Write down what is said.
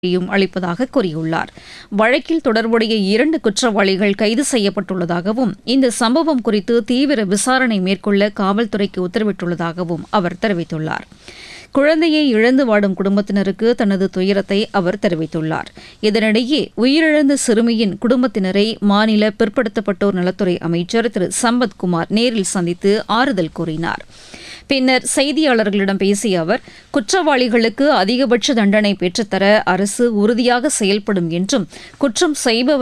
யும் அளிப்பதாக கூறியுள்ளார் வழக்கில் தொடர்புடைய இரண்டு குற்றவாளிகள் கைது செய்யப்பட்டுள்ளதாகவும் இந்த சம்பவம் குறித்து தீவிர விசாரணை மேற்கொள்ள காவல்துறைக்கு உத்தரவிட்டுள்ளதாகவும் அவர் தெரிவித்துள்ளார் குழந்தையை இழந்து வாடும் குடும்பத்தினருக்கு தனது துயரத்தை அவர் தெரிவித்துள்ளார் இதனிடையே உயிரிழந்த சிறுமியின் குடும்பத்தினரை மாநில பிற்படுத்தப்பட்டோர் நலத்துறை அமைச்சர் திரு சம்பத்குமார் நேரில் சந்தித்து ஆறுதல் கூறினார் பின்னர் செய்தியாளர்களிடம் பேசிய அவர் குற்றவாளிகளுக்கு அதிகபட்ச தண்டனை பெற்றுத்தர அரசு உறுதியாக செயல்படும் என்றும் குற்றம் செய்பவர்